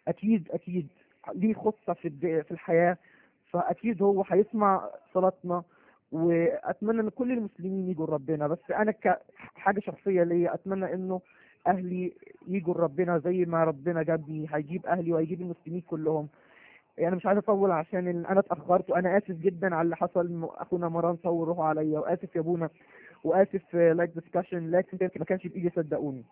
اكيد اكيد ليه خطة في الد- في الحياة فاكيد هو هيسمع صلاتنا واتمنى ان كل المسلمين يجوا لربنا بس انا كحاجة شخصية ليا اتمنى انه اهلي يجوا لربنا زي ما ربنا جابني هيجيب اهلي وهيجيب المسلمين كلهم انا مش عايز اطول عشان إن انا اتاخرت وانا اسف جدا على اللي حصل إنه اخونا مران طول روحه عليا واسف يا ابونا واسف لايك ديسكشن لكن ما كانش بايدي صدقوني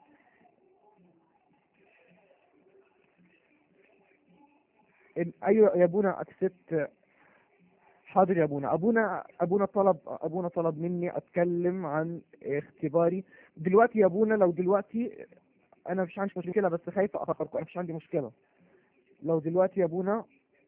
إن- ايوه يا ابونا اكسبت حاضر يا ابونا ابونا ابونا طلب ابونا طلب مني اتكلم عن اختباري دلوقتي يا ابونا لو دلوقتي انا مش عندي مشكله بس خايف اخركم انا مش عندي مشكله لو دلوقتي يا ابونا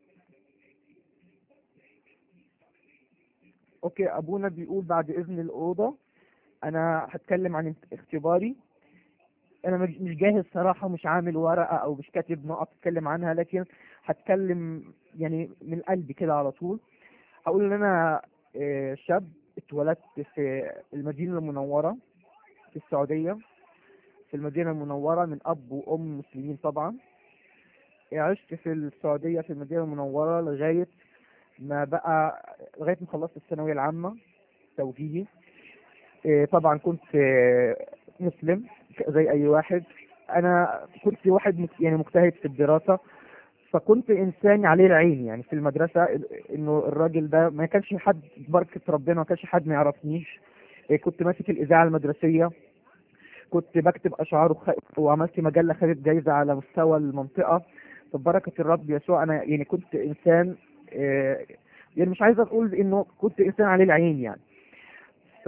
اوكي ابونا بيقول بعد اذن الاوضه انا هتكلم عن اختباري انا مش مش جاهز صراحه مش عامل ورقه او مش كاتب نقط اتكلم عنها لكن هتكلم يعني من قلبي كده على طول هقول ان انا آه، شاب اتولدت في المدينه المنوره في السعوديه في المدينه المنوره من اب وام مسلمين طبعا عشت في السعوديه في المدينه المنوره لغايه ما بقى لغايه ما خلصت الثانويه العامه توجيهي إيه، طبعا كنت آه، مسلم ك- زي اي واحد انا كنت واحد مك- يعني مجتهد في الدراسه فكنت انسان عليه العين يعني في المدرسه ال- انه الراجل ده ما كانش حد بركه ربنا ما كانش حد ما يعرفنيش إيه، كنت ماسك الاذاعه المدرسيه كنت بكتب اشعار وخ- وعملت مجله خدت جايزه على مستوى المنطقه ببركه الرب يسوع انا يعني كنت انسان آه، يعني مش عايز اقول انه كنت انسان عليه العين يعني ف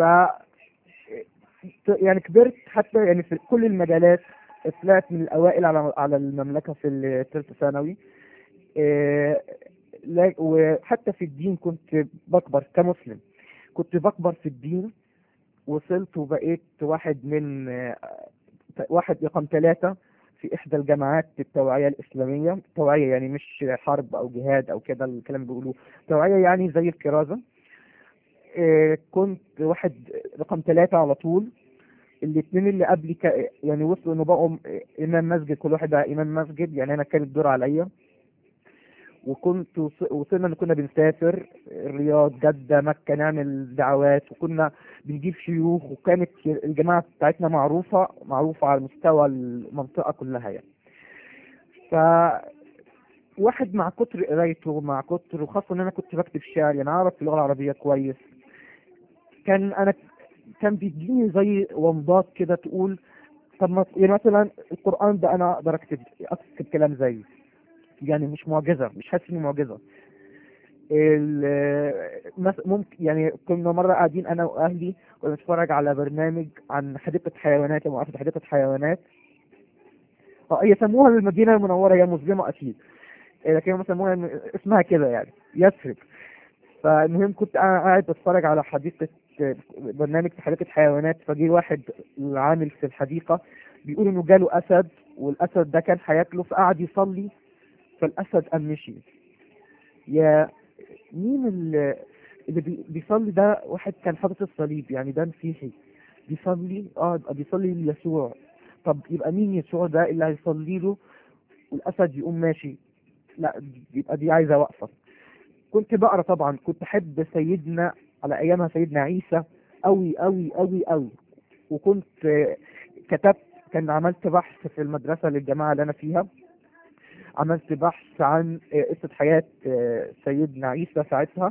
يعني كبرت حتى يعني في كل المجالات طلعت من الاوائل على على المملكه في الثالثه ثانوي آه، لا- وحتى في الدين كنت بكبر كمسلم كنت بكبر في الدين وصلت وبقيت واحد من آه، واحد رقم ثلاثة في إحدى الجامعات التوعية الإسلامية توعية يعني مش حرب أو جهاد أو كده الكلام اللي بيقولوه توعية يعني زي الكرازة آه، كنت واحد رقم ثلاثة على طول الاثنين اللي قبلي ك... يعني وصلوا انه بقوا امام مسجد كل واحد بقى امام مسجد يعني انا كان الدور عليا وكنت وص- وصلنا ان كنا بنسافر الرياض جدة مكة نعمل دعوات وكنا بنجيب شيوخ وكانت الجماعة بتاعتنا معروفة معروفة على مستوى المنطقة كلها يعني ف واحد مع كتر قرايته مع كتر وخاصة ان انا كنت بكتب شعر يعني اعرف اللغة العربية كويس كان انا كان بيديني زي ومضات كده تقول طب ما يعني مثلا القرآن ده انا اقدر اكتب اكتب كلام زيه يعني مش معجزة مش حاسس اني معجزة ال- مس- ممكن يعني كنا مرة قاعدين انا واهلي كنا نتفرج على برنامج عن حديقة حيوانات لو عارف حديقة حيوانات اه هي سموها المدينة المنورة هي مسلمة اكيد إيه، لكن هم سموها إن- اسمها كده يعني يثرب فالمهم كنت انا قاعد بتفرج على حديقة برنامج في حديقة حيوانات فجي واحد عامل في الحديقة بيقول انه جاله اسد والاسد ده كان هياكله فقعد يصلي فالاسد قام مشي يا مين اللي, اللي بي- بيصلي ده واحد كان حاطط الصليب يعني ده مسيحي بيصلي اه يبقى بيصلي ليسوع طب يبقى مين يسوع ده اللي هيصلي له والاسد يقوم ماشي لا يبقى دي عايزه وقفه كنت بقرا طبعا كنت احب سيدنا على ايامها سيدنا عيسى قوي قوي قوي قوي وكنت آه، كتبت كان عملت بحث في المدرسه للجماعه اللي انا فيها عملت بحث عن آه، قصه حياه آه، سيدنا عيسى ساعتها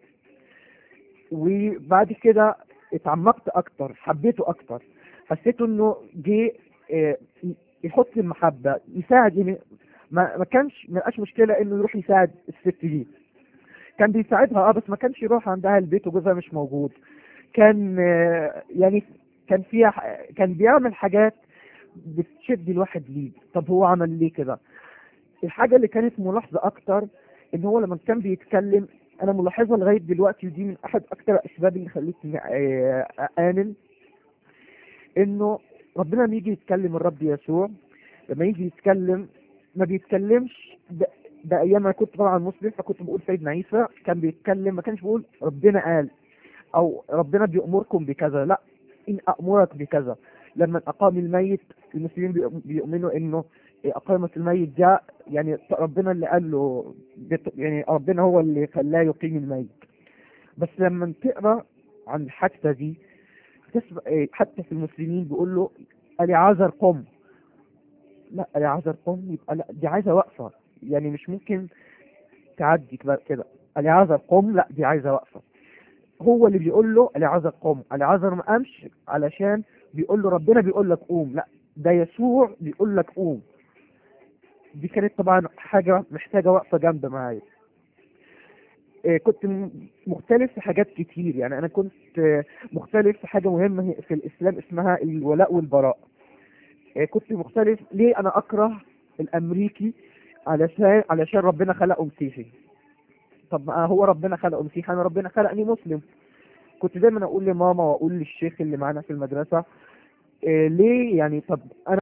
وبعد كده اتعمقت اكتر حبيته اكتر حسيت انه جه آه، يحط المحبه يساعد يعني ما ما كانش ما بقاش مشكله انه يروح يساعد الست دي كان بيساعدها اه بس ما كانش يروح عندها البيت وجوزها مش موجود كان آه، يعني كان فيها ح- كان بيعمل حاجات بتشد الواحد ليه طب هو عمل ليه كده الحاجه اللي كانت ملاحظه اكتر ان هو لما كان بيتكلم انا ملاحظها لغايه دلوقتي ودي من احد اكتر الاسباب اللي خلتني آه، امن انه ربنا لما يجي يتكلم الرب يسوع لما يجي يتكلم ما بيتكلمش ده, ده ايام انا كنت طبعا مسلم فكنت بقول سيدنا عيسى كان بيتكلم ما كانش بيقول ربنا قال او ربنا بيأمركم بكذا لا ان أأمرك بكذا لما اقام الميت المسلمين بيؤ- بيؤمنوا انه اقامة الميت ده يعني ربنا اللي قال له بت- يعني ربنا هو اللي خلاه يقيم الميت بس لما تقرا عن الحادثه دي تسمع إيه، حتى في المسلمين بيقول له اليعازر قم لا اليعازر قم يبقى لا دي عايزه وقفه يعني مش ممكن تعدي كده كده اليعازر قم لا دي عايزه وقفه هو اللي بيقول له اليعازر قم اليعازر ما قامش علشان بيقول له ربنا بيقول لك قوم لا ده يسوع بيقول لك قوم دي كانت طبعا حاجه محتاجه وقفه جامده معايا إيه، كنت م- مختلف في حاجات كتير يعني انا كنت آه، مختلف في حاجه مهمه هي- في الاسلام اسمها الولاء والبراء إيه، كنت مختلف ليه انا اكره الامريكي علشان علشان ربنا خلقه مسيحي طب ما هو ربنا خلقه مسيحي انا ربنا خلقني مسلم كنت دايما اقول لماما واقول للشيخ اللي معانا في المدرسه إيه ليه يعني طب انا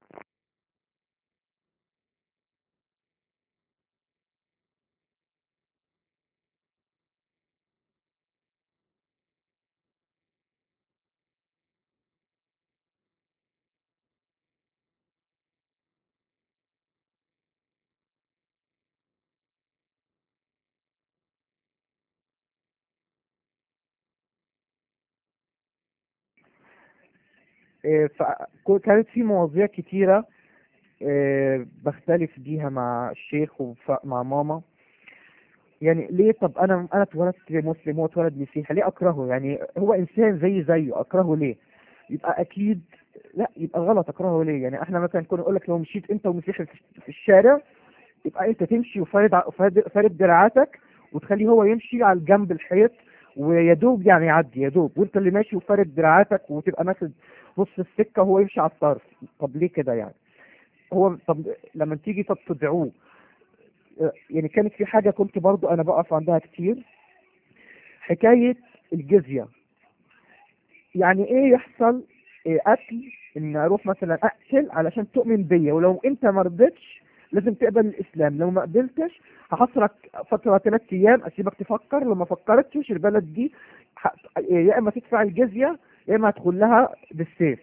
إيه فكانت في مواضيع كتيره إيه بختلف بيها مع الشيخ ومع ماما يعني ليه طب انا انا اتولدت مسلم هو اتولد مسيحي ليه اكرهه يعني هو انسان زي زيه اكرهه ليه يبقى اكيد لا يبقى غلط اكرهه ليه يعني احنا مثلا كنا نقول لك لو مشيت انت ومسيحي في في الشارع يبقى انت تمشي وفارد ع- فارد فارد دراعاتك وتخليه هو يمشي على الجنب الحيط ويا دوب يعني يعدي يا دوب وانت اللي ماشي وفارد دراعاتك وتبقى ماسك نص السكه وهو يمشي على الطرف طب ليه كده يعني هو طب لما تيجي طب تدعوه يعني كانت في حاجة كنت برضو أنا بقف عندها كتير حكاية الجزية يعني إيه يحصل إيه قتل إن أروح مثلا أقتل علشان تؤمن بيا ولو أنت ما رضيتش لازم تقبل الإسلام لو ما قبلتش هحصرك فترة ثلاث أيام أسيبك تفكر لو ما فكرتش البلد دي ح- يا إما تدفع الجزية يا إما هتدخل لها بالسيف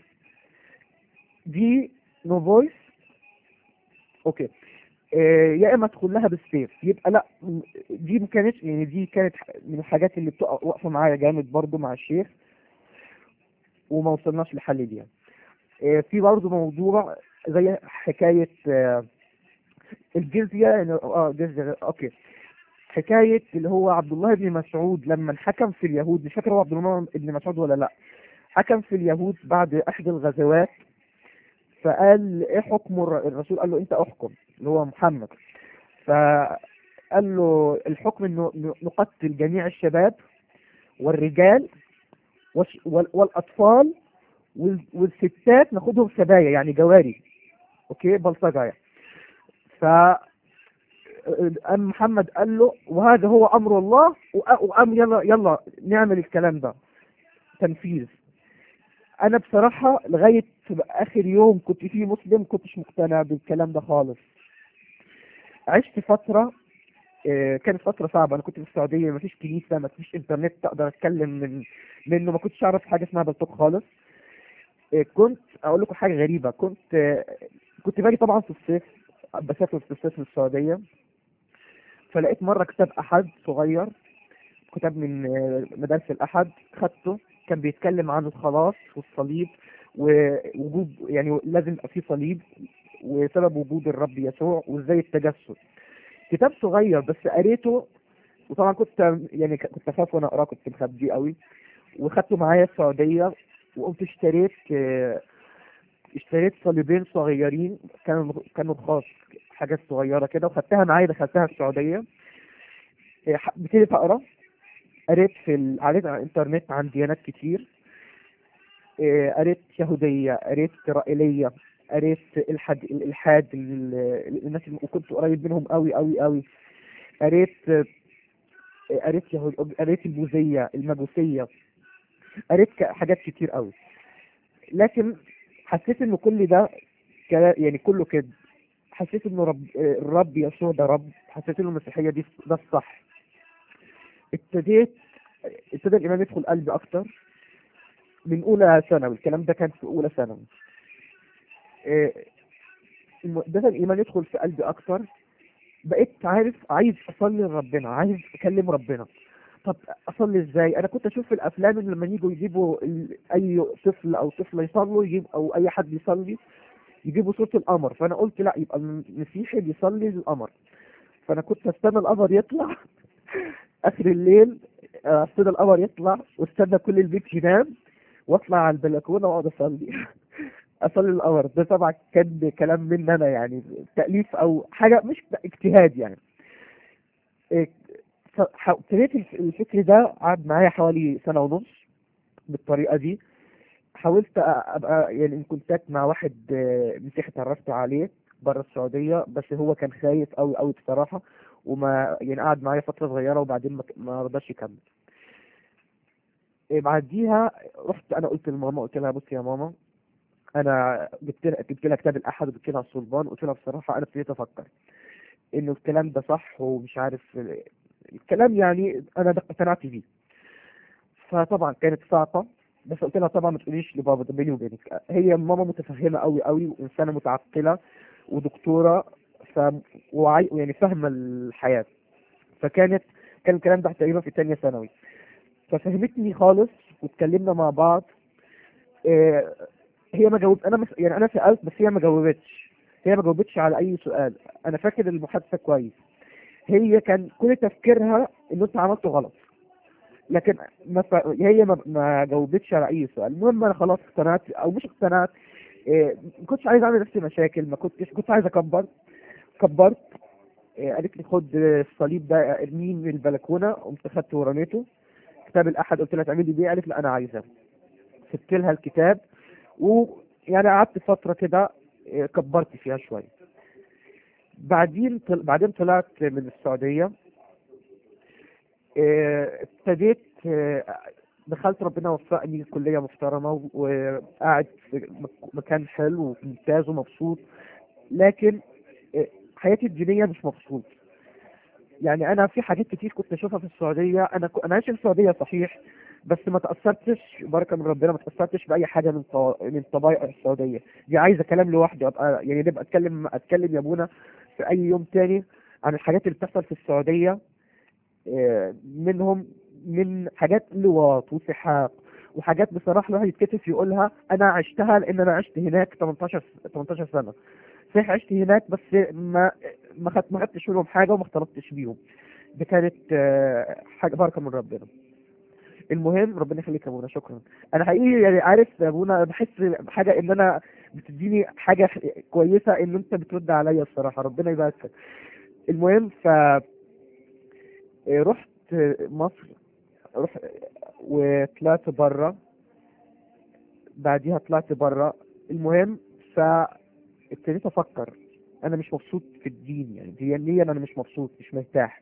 دي نو فويس أوكي آه، يا اما ادخل لها بالسيف يبقى لا م- دي ما كانتش يعني دي كانت ح- من الحاجات اللي بتقف واقفه معايا جامد برضو مع الشيخ وما وصلناش لحل ليها آه، في برضو موضوع زي حكايه آه، الجزيه يعني اه جزيه اوكي حكايه اللي هو عبد الله بن مسعود لما حكم في اليهود مش فاكر هو عبد الله بن مسعود ولا لا حكم في اليهود بعد احدى الغزوات فقال ايه حكم الر- الرسول قال له انت احكم اللي هو محمد فقال له الحكم انه ن- نقتل جميع الشباب والرجال والش- وال- والاطفال وال- والستات ناخدهم سبايا يعني جواري اوكي بلطجه يعني ف أم محمد قال له وهذا هو امر الله وأ- وقام يلا يلا نعمل الكلام ده تنفيذ انا بصراحه لغايه اخر يوم كنت فيه مسلم كنتش مقتنع بالكلام ده خالص عشت فتره آه، كانت فتره صعبه انا كنت في السعوديه مفيش كنيسه مفيش انترنت اقدر اتكلم من منه ما كنتش اعرف حاجه اسمها بلطوك خالص آه، كنت اقول لكم حاجه غريبه كنت آه، كنت باجي طبعا في الصيف بسافر في الصيف للسعوديه فلقيت مره كتاب احد صغير كتاب من آه، مدارس الاحد خدته كان بيتكلم عن الخلاص والصليب ووجود يعني لازم يبقى فيه صليب وسبب وجود الرب يسوع وازاي التجسد كتاب صغير بس قريته وطبعا كنت يعني ك- كنت اخاف وانا اقراه كنت مخبيه قوي وخدته معايا السعوديه وقمت اشتريت آه، اشتريت صليبين صغيرين كانوا كانوا رخاص حاجات صغيره كده وخدتها معايا دخلتها السعوديه آه، ح- ابتديت اقرا قريت في ال... قريت على الانترنت عن ديانات كتير آه، قريت يهودية قريت إسرائيلية قريت الحد الإلحاد ال- الناس اللي وكنت قريب منهم قوي قوي قوي قريت آه، قريت يهود قريت البوذية المجوسية قريت ك- حاجات كتير قوي لكن حسيت إن كل ده كلا- يعني كله كده حسيت إنه رب آه، الرب يسوع ده رب حسيت إنه المسيحية دي ده الصح ابتديت ابتدى الإيمان يدخل قلبي أكتر من أولى ثانوي الكلام ده كان في أولى ثانوي إيه، الم- ابتدى الإيمان يدخل في قلبي أكتر بقيت عارف عايز اصلي لربنا عايز اكلم ربنا طب اصلي ازاي انا كنت اشوف في الافلام إن لما يجوا يجيبوا ال- اي طفل او طفله يصلوا يجيب او اي حد يصلي يجيبوا صوت القمر فانا قلت لا يبقى المسيحي بيصلي للقمر فانا كنت استنى القمر يطلع اخر الليل آه، استنى القمر يطلع واستنى كل البيت ينام واطلع على البلكونه واقعد اصلي اصلي القمر ده طبعا كان كلام مني انا يعني تاليف او حاجه مش اجتهاد يعني إيه، ف- ح- ابتديت الف- الفكر ده قعد معايا حوالي سنه ونص بالطريقه دي حاولت أ- ابقى يعني ان كونتاكت مع واحد آه، مسيحي اتعرفت عليه بره السعوديه بس هو كان خايف قوي قوي بصراحه وما يعني قعد معايا فتره صغيره وبعدين ما ك- ما رضاش يكمل إيه، بعديها رحت انا قلت لماما قلت لها بصي يا ماما انا جبت لها جبت لها كتاب الاحد وجبت لها الصلبان قلت لها بصراحه انا ابتديت افكر انه الكلام ده صح ومش عارف الكلام يعني انا ده اقتنعت بيه فطبعا كانت صعبه بس قلت لها طبعا ما تقوليش لبابا ده بيني وبينك هي ماما متفهمه قوي قوي وانسانه متعقله ودكتوره ف وعي... يعني فاهمه الحياه فكانت كان الكلام ده تقريبا في تانية ثانوي ففهمتني خالص واتكلمنا مع بعض إيه هي ما جاوب انا مس... يعني انا سالت بس هي ما جاوبتش هي ما جاوبتش على اي سؤال انا فاكر المحادثه كويس هي كان كل تفكيرها ان انت عملته غلط لكن ما ف... هي ما... ما جاوبتش على اي سؤال المهم انا خلاص اقتنعت او مش اقتنعت إيه ما كنتش عايز اعمل نفسي مشاكل ما كنتش كنت عايز اكبر كبرت إيه قالت لي خد الصليب ده ارميه من البلكونه قمت خدته ورميته كتاب الاحد قلت لها تعملي بيه قالت لا انا عايزاه سبت لها الكتاب ويعني قعدت فتره كده إيه، كبرت فيها شويه بعدين طل... بعدين طلعت من السعوديه إيه، ابتديت إيه، دخلت ربنا وفقني كلية محترمة و- وقاعد في مك- مكان حلو وممتاز ومبسوط لكن إيه، حياتي الدينية مش مبسوط يعني أنا في حاجات كتير كنت أشوفها في السعودية أنا ك- أنا عايش في السعودية صحيح بس ما تأثرتش بركة من ربنا ما تأثرتش بأي حاجة من طو... من طبائع السعودية دي عايزة كلام لوحدي أبقى يعني نبقى أتكلم أتكلم يا أبونا في أي يوم تاني عن الحاجات اللي بتحصل في السعودية آه، منهم من حاجات لواط وسحاق وحاجات بصراحة الواحد يتكتف يقولها أنا عشتها لأن أنا عشت هناك 18 س- 18 سنة صحيح عشت هناك بس ما ما خدت ما خدتش منهم حاجة وما اختلطتش بيهم دي كانت آه، حاجة بركة من ربنا المهم ربنا يخليك يا ابونا شكرا انا حقيقي يعني عارف يا ابونا بحس بحاجه ان انا بتديني حاجه كويسه ان انت بترد عليا الصراحه ربنا يبارك فيك. المهم ف رحت مصر رحت وطلعت بره بعديها طلعت بره المهم فابتديت افكر انا مش مبسوط في الدين يعني دينيا انا مش مبسوط مش مرتاح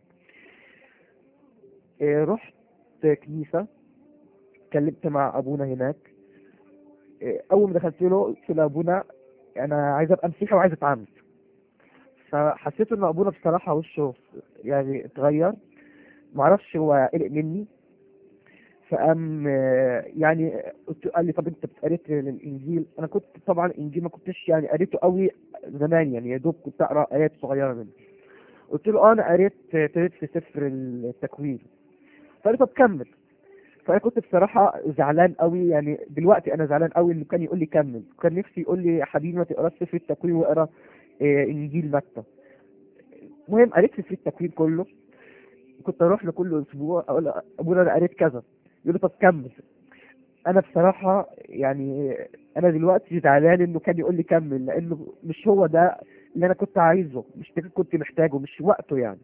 إيه، رحت كنيسة اتكلمت مع ابونا هناك إيه، اول ما دخلت له قلت له ابونا انا عايز ابقى مسيحي وعايز اتعامل فحسيت ان ابونا بصراحة وشه يعني اتغير معرفش هو قلق مني فقام آه، يعني قلت قال لي طب انت قريت الانجيل انا كنت طبعا الانجيل ما كنتش يعني قريته قوي زمان يعني يا دوب كنت اقرا ايات صغيره منه قلت له اه انا قريت قريت في سفر التكوين فقال لي طب كمل فانا كنت بصراحه زعلان قوي يعني دلوقتي انا زعلان قوي انه كان يقول لي كمل كان نفسي يقول لي يا حبيبي ما تقراش سفر التكوين واقرا آه، انجيل متى المهم قريت سفر التكوين كله كنت اروح له كل اسبوع اقول له ابونا انا قريت كذا يقول لي طب كمل انا بصراحه يعني انا دلوقتي زعلان انه كان يقول لي كمل لانه مش هو ده اللي انا كنت عايزه مش ده اللي كنت محتاجه مش وقته يعني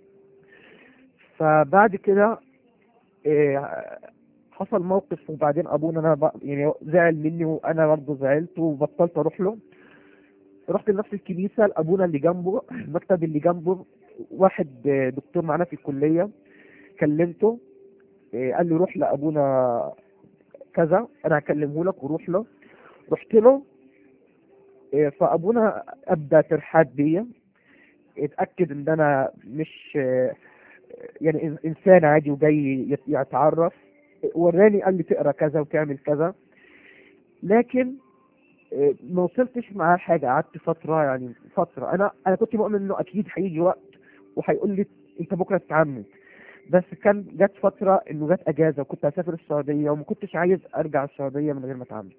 فبعد كده إيه، حصل موقف وبعدين ابونا انا بق- يعني زعل مني وانا برضه زعلت وبطلت اروح له رحت لنفس الكنيسه لابونا اللي جنبه المكتب اللي جنبه واحد آه، دكتور معانا في الكليه كلمته إيه، قال لي روح لابونا كذا انا هكلمه لك وروح له رحت له إيه، فابونا ابدا ترحاب بيا اتاكد ان انا مش آه، يعني إن- انسان عادي وجاي يت- يتعرف وراني قال لي تقرا كذا وتعمل كذا لكن آه، ما وصلتش معاه حاجه قعدت فتره يعني فتره انا انا كنت مؤمن انه اكيد هيجي وقت وهيقول لي انت بكره تتعمد بس كان جت فتره انه جت اجازه وكنت هسافر السعوديه وما كنتش عايز ارجع السعوديه من غير ما اتعمد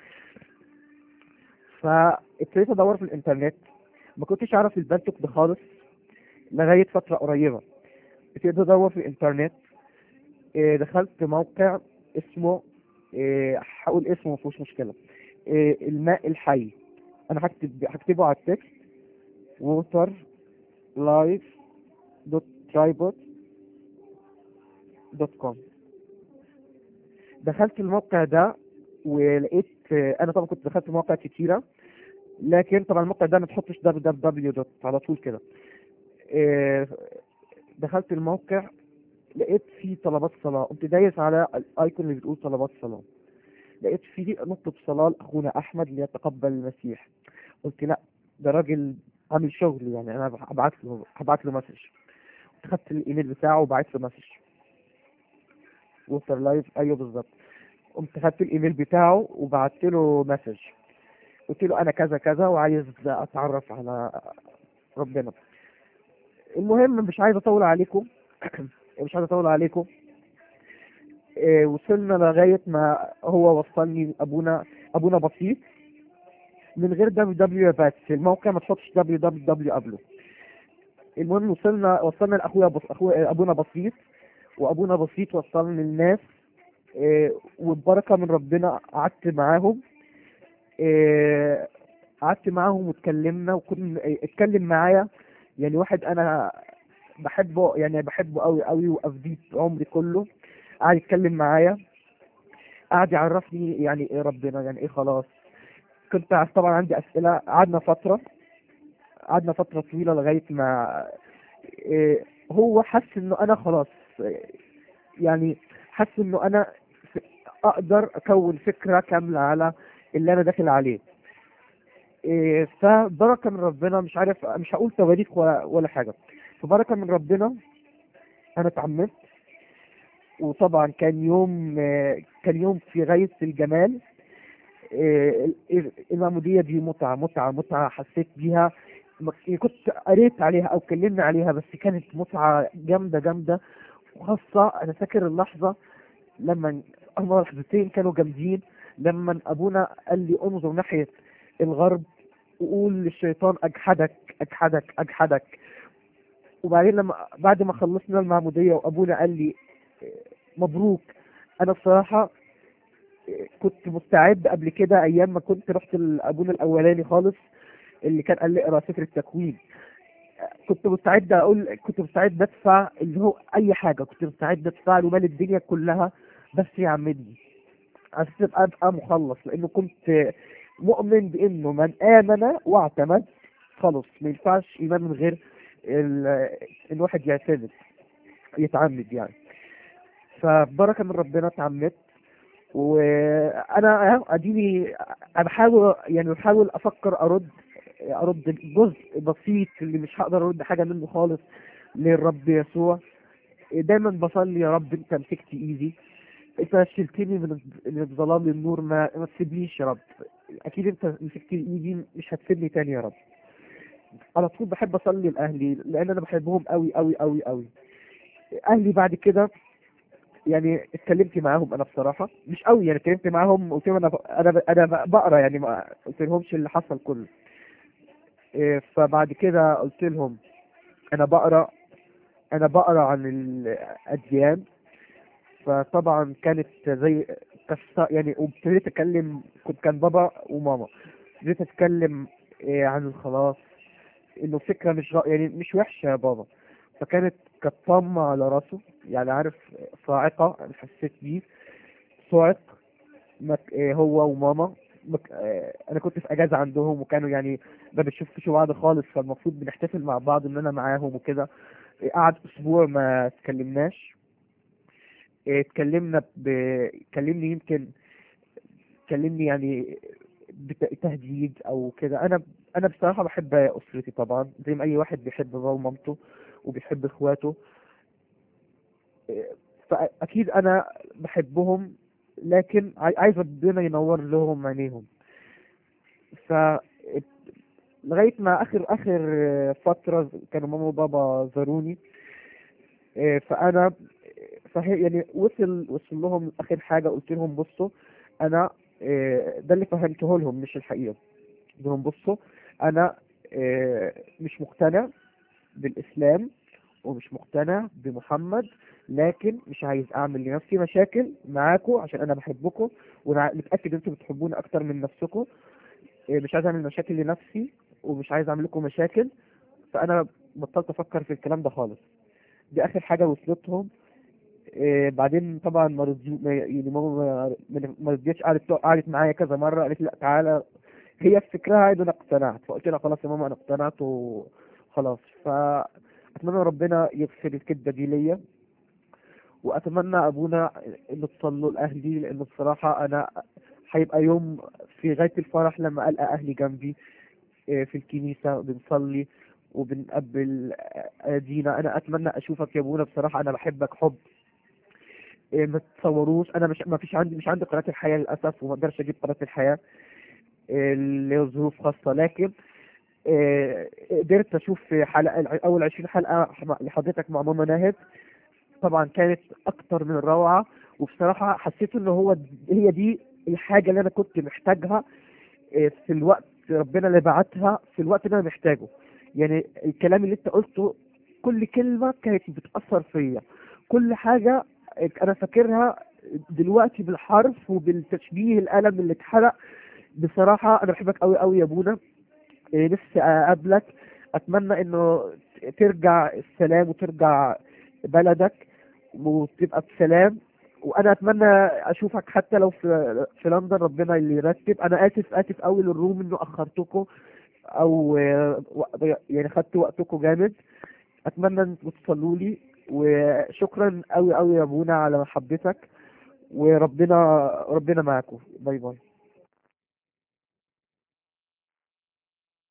فابتديت ادور في الانترنت ما كنتش اعرف البنتك ده خالص لغايه فتره قريبه ابتديت ادور في الانترنت إيه، دخلت موقع اسمه إيه، هقول اسمه مفيهوش مشكله إيه، الماء الحي انا هكتب هكتبه على التكست water life دوت tripod دوت كوم دخلت الموقع ده ولقيت انا طبعا كنت دخلت مواقع كتيره لكن طبعا الموقع ده ما تحطش www دوت على طول كده إيه، دخلت الموقع لقيت فيه طلبات صلاة قمت دايس على الايكون اللي بتقول طلبات صلاة لقيت فيه نطلب صلاة لأخونا أحمد ليتقبل المسيح قلت لا ده راجل عامل شغل يعني أنا هبعت له هبعت له مسج خدت الإيميل بتاعه وبعت له مسج ووتر لايف أيوه بالظبط قمت خدت الإيميل بتاعه وبعت له مسج قلت له أنا كذا كذا وعايز أتعرف على ربنا المهم مش عايز أطول عليكم مش عايز أطول عليكم إيه، وصلنا لغاية ما هو وصلني أبونا أبونا بسيط من غير دبليو دبليو بس الموقع ما تحطش دبليو دبليو دبليو قبله المهم وصلنا وصلنا لاخويا بص اخويا ابونا بسيط وابونا بسيط وصلني للناس إيه، وببركه من ربنا قعدت معاهم إيه، قعدت معاهم واتكلمنا وكنا اتكلم معايا يعني واحد انا بحبه يعني بحبه قوي قوي وافديه عمري كله قعد يتكلم معايا قعد يعرفني يعني ايه ربنا يعني ايه خلاص كنت طبعا عندي اسئله قعدنا فتره قعدنا فتره طويله لغايه ما إيه هو حس انه انا خلاص إيه، يعني حس انه انا ف- اقدر اكون فكره كامله على اللي انا داخل عليه إيه فبركه من ربنا مش عارف مش هقول تواريخ ولا, ولا حاجه فبركه من ربنا انا اتعمدت وطبعا كان يوم آه، كان يوم في غاية الجمال آه، ال- المعمودية دي متعة متعة متعة حسيت بيها ما- كنت قريت عليها او كلمنا عليها بس كانت متعة جامدة جامدة وخاصة انا فاكر اللحظة لما هما لحظتين كانوا جامدين لما ابونا قال لي انظر ناحية الغرب وقول للشيطان اجحدك اجحدك اجحدك وبعدين لما بعد ما خلصنا المعمودية وابونا قال لي مبروك انا بصراحة كنت مستعد قبل كده ايام ما كنت رحت لابونا الاولاني خالص اللي كان قال لي اقرا سفر التكوين كنت مستعد اقول كنت مستعد ادفع اللي هو اي حاجه كنت مستعد ادفع له مال الدنيا كلها بس يعمدني عشان ابقى ابقى مخلص لانه كنت مؤمن بانه من امن واعتمد خلص ما ينفعش ايمان من غير ال- الواحد يعتمد يتعمد يعني فبركه من ربنا اتعمدت وانا أهو اديني أنا بحاول يعني بحاول افكر ارد ارد جزء بسيط اللي مش هقدر ارد حاجه منه خالص للرب يسوع دايما بصلي يا رب انت مسكت ايدي انت شلتني من من ظلام النور ما ما تسيبنيش يا رب اكيد انت مسكت ايدي مش هتسيبني تاني يا رب على طول بحب اصلي لاهلي لان انا بحبهم قوي قوي قوي قوي اهلي بعد كده يعني اتكلمت معاهم انا بصراحه مش قوي يعني اتكلمت معاهم قلت لهم انا ب- انا ب- انا ب- بقرا يعني ما قلت لهمش اللي حصل كله إيه، فبعد كده قلت لهم انا بقرا انا بقرا عن الاديان فطبعا كانت زي قصه يعني وابتديت اتكلم كنت كان بابا وماما ابتديت اتكلم إيه، عن الخلاص انه فكره مش غ- يعني مش وحشه يا بابا فكانت كانت طامه على راسه يعني عارف صاعقه انا حسيت بيه صاعق مك... إيه هو وماما مك... آه، انا كنت في اجازه عندهم وكانوا يعني ما بنشوفش بعض خالص فالمفروض بنحتفل مع بعض ان انا معاهم وكده إيه، قعد اسبوع ما اتكلمناش إيه، اتكلمنا ب... كلمني يمكن كلمني يعني بتهديد او كده انا انا بصراحه بحب اسرتي طبعا زي ما اي واحد بيحب باباه ومامته وبيحب اخواته إيه، فاكيد انا بحبهم لكن عاي- عايز ربنا ينور لهم عينيهم ف لغاية ما آخر آخر آه، فترة كانوا ماما وبابا زاروني آه، فأنا صحيح يعني وصل وصل لهم آخر حاجة قلت لهم بصوا أنا آه، ده اللي فهمته لهم مش الحقيقة قلت لهم بصوا أنا آه، مش مقتنع بالإسلام ومش مقتنع بمحمد لكن مش عايز اعمل لنفسي مشاكل معاكم عشان انا بحبكم وانا متاكد ان انتوا بتحبوني اكتر من نفسكم إيه، مش عايز اعمل مشاكل لنفسي ومش عايز اعمل لكم مشاكل فانا بطلت افكر في الكلام ده خالص دي اخر حاجه وصلتهم إيه، بعدين طبعا ما رضيو ما- يعني ماما ما- ما ما رضيتش قعدت قعدت معايا كذا مره قالت لي لا تعالى هي فكرها ان انا اقتنعت فقلت لها خلاص يا ماما انا اقتنعت وخلاص فاتمنى ربنا يغفر الكدبه دي ليا واتمنى ابونا ان تصلوا لاهلي لان بصراحه انا هيبقى يوم في غايه الفرح لما القى اهلي جنبي إيه، في الكنيسه بنصلي وبنقبل آه، دينا انا اتمنى اشوفك يا ابونا بصراحه انا بحبك حب إيه، ما تتصوروش انا مش ما فيش عندي مش عندي قناه الحياه للاسف وما اقدرش اجيب قناه الحياه إيه، اللي هي ظروف خاصه لكن إيه، قدرت اشوف في حلقه اول 20 حلقه لحضرتك مع ماما ناهد طبعا كانت اكتر من روعه وبصراحه حسيت ان هو هي دي الحاجه اللي انا كنت محتاجها إيه، في الوقت ربنا اللي بعتها في الوقت اللي انا محتاجه يعني الكلام اللي انت قلته كل كلمه كانت بتاثر فيا كل حاجه انا فاكرها دلوقتي بالحرف وبالتشبيه القلم اللي اتحرق بصراحه انا بحبك قوي قوي يا ابونا إيه، نفسي اقابلك اتمنى انه ترجع السلام وترجع بلدك وتبقى بسلام وانا اتمنى اشوفك حتى لو في في لندن ربنا اللي يرتب انا اسف اسف قوي للروم انه اخرتكم او آه، و- يعني خدت وقتكم جامد اتمنى انكم تصلوا لي وشكرا قوي قوي يا ابونا على محبتك وربنا ربنا معاكم باي باي